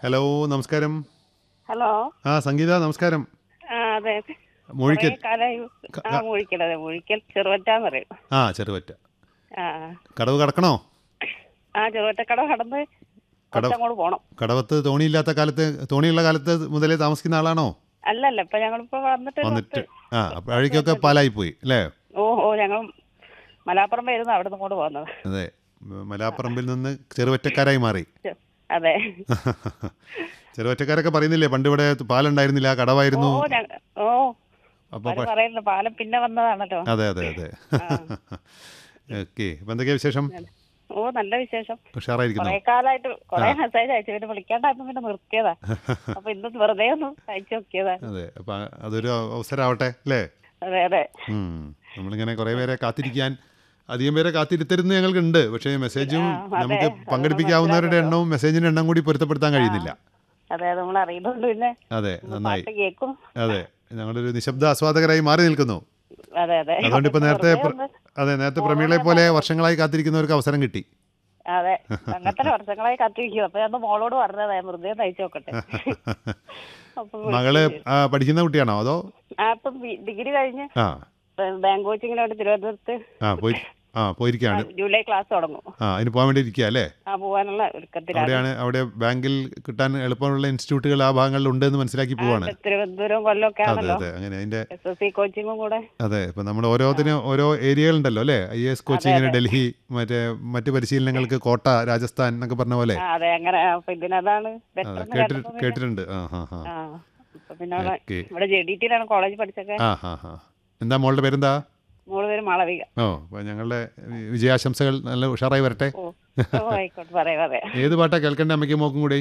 Hello നമസ്കാരം hello ആ സംഗീത നമസ്കാരം ആ അതെ മൂഴിക്കൽ കുറേ കാലായി ആ മൂഴിക്കൽ അതെ മൂഴിക്കൽ ചെറുവറ്റാന്ന് പറയും ആ ചെറുപറ്റ ആ കടവ് കടക്കണോ ആ ചെറുവറ്റക്കട കടന്ന് കുറച്ചങ്ങോട്ട് പോണം കടവത്ത് തോണിയില്ലാത്ത കാലത്ത് തോണിയുള്ള കാലത്ത് മുതലേ താമസിക്കുന്ന ആളാണോ അല്ലല്ല ഇപ്പൊ ഞങ്ങളിപ്പോ വന്നിട്ട് ഒരു വന്നിട്ട് പത്ത്- ആ അപ്പോഴേക്കൊക്കെ പാലായി പോയി അല്ലേ ഓ ഓ ഞങ്ങൾ മലാപ്പുറം വരുന്ന അവിടെ നിന്ന് ഇങ്ങോട്ട് പോകുന്നത് അതെ മലാപ്പറമ്പിൽ നിന്ന് ചെറുവറ്റക്കാരായി മാറി ചെ- അതെ ചെറുവറ്റക്കാരൊക്കെ പറയുന്നില്ലേ പണ്ട് ഇവിടെ പാലുണ്ടായിരുന്നില്ല ഓ കടവായിരുന്നു ഞങ്ങ- ഓ അപ്പൊ അവര് പറയുന്നു പാലം പിന്നെ വന്നതാണല്ലോ അതെ അതെ അതെ ഓക്കെ അപ്പൊ എന്തൊക്കെയാ വിശേഷം ഓ നല്ല വിശേഷം ഉഷാറായിരിക്കുന്നു കൊറേ കാലായിട്ട് കൊറേ മെസ്സേജ് അയച്ചു പിന്നെ വിളിക്കാണ്ടായപ്പോ പിന്നെ നിർത്തിയതാ അപ്പൊ ഇന്ന് വെറുതെ ഒന്ന് അയച്ചു നോക്കിയതാ അതെ അപ്പൊ അതൊരു അവസരമാവട്ടെ അല്ലേ അതെ അതെ ഉം. നമ്മളിങ്ങനെ കുറേ പേരെ കാത്തിരിക്കാൻ അധികം പേരെ കാത്തിരുത്തരുന്ന് ഞങ്ങൾക്കുണ്ട് പക്ഷേ മെസ്സേജും ആ, അതെ. നമുക്ക് അത് പങ്കെടുപ്പിക്കാവുന്നവരുടെ മനസ്സിലാകുമല്ലോ. എണ്ണവും മെസ്സേജിന്റെ എണ്ണം കൂടി പൊരുത്തപ്പെടുത്താൻ കഴിയുന്നില്ല അതെ നമ്മൾ അറിയുന്നുണ്ട് പിന്നെ അതെ നന്നായി പാട്ട് കേൾക്കും അതെ ഞങ്ങളൊരു നിശബ്ദ ആസ്വാദകരായി മാറി നിൽക്കുന്നു അതെ അതെ അതുകൊണ്ട് ഇപ്പൊ നേരത്തെ വെറുതെ പ്ര- ഒന്ന് അതെ നേരത്തെ പ്രമീളയെ പോലെ വർഷങ്ങളായി കാത്തിരിക്കുന്നവർക്ക് അവസരം കിട്ടി അതെ അങ്ങനത്തെ വർഷങ്ങളായി കത്തിരിക്കും അപ്പൊ ഞാൻ മോളോട് പറഞ്ഞതാ വെറുതെ തയ്ച്ചു നോക്കട്ടെ അപ്പൊ മകള് വിളിച്ചു. ആ, പഠിക്കുന്ന കുട്ടിയാണോ അതോ ആ ഇപ്പൊ ബി- ഡിഗ്രി കഴിഞ്ഞ് ആ ബാങ്ക് കോച്ചിങ്ങിന് വേണ്ടി തിരുവനന്തപുരത്ത് ആ പോയി ആ പോയിരിക്കുകയാണ് ജൂലൈ ക്ലാസ് തുടങ്ങും ആ അതിന് പോകാൻ വേണ്ടി ഇരിക്കുക അല്ലേ ആ പോവാനുള്ള ഒരുക്കത്തിലാണ് അവിടെയാണ് അവിടെ ബാങ്കിൽ കിട്ടാൻ എളുപ്പമുള്ള ഇൻസ്റ്റിറ്റ്യൂട്ടുകൾ ആ ഭാഗങ്ങളിൽ ഉണ്ട് എന്ന് മനസ്സിലാക്കി പോവാണ് തിരുവനന്തപുരം കൊല്ലമൊക്കെ അതെ ആണല്ലോ അതെ അങ്ങനെ അതിന്റെ എസ് എസ് സി കോച്ചിങ്ങും കൂടെ അതെ ഇപ്പൊ നമ്മൾ ഓരോന്നിനും ഓരോ ഏരിയകളുണ്ടല്ലോ അല്ലേ ഐ എസ് കോച്ചിങ്ങിന് ഡൽഹി മറ്റേ മറ്റു പരിശീലനങ്ങൾക്ക് കോട്ട രാജസ്ഥാൻ എന്നൊക്കെ പറഞ്ഞ പോലെ ആ അതെ അങ്ങനെ അപ്പൊ ഇതിനതാണ് അതെ ബെറ്റർ കേട്ടി കേട്ടിട്ടുണ്ട് ആ ഹാ ഹാ ആ അപ്പൊ പിന്നെ അവിടെ ഓക്കെ ഇവിടെ ജെ ഡി ടിയിലാണ് കോളേജ് പഠിച്ചൊക്കെ ആ ഹാ ഹാ എന്താ മോളുടെ പേരെന്താ മോള് പേര് മാളവിക ഓ അപ്പൊ ഞങ്ങളുടെ വിജയാശംസകൾ നല്ല ഉഷാറായി വരട്ടെ ഓ ഓ ആയിക്കോട്ടെ പറയാം അതെ ഏത് പാട്ടാ കേൾക്കണ്ടേ അമ്മയ്ക്കും മോക്കും കൂടി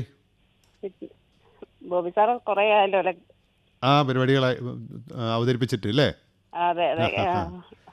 ബോബി സാറ് കുറേ ആയല്ലോ അല്ലെ ആ പരിപാടികൾ അവതരിപ്പിച്ചിട്ട് അല്ലേ അതെ അതെ ആ.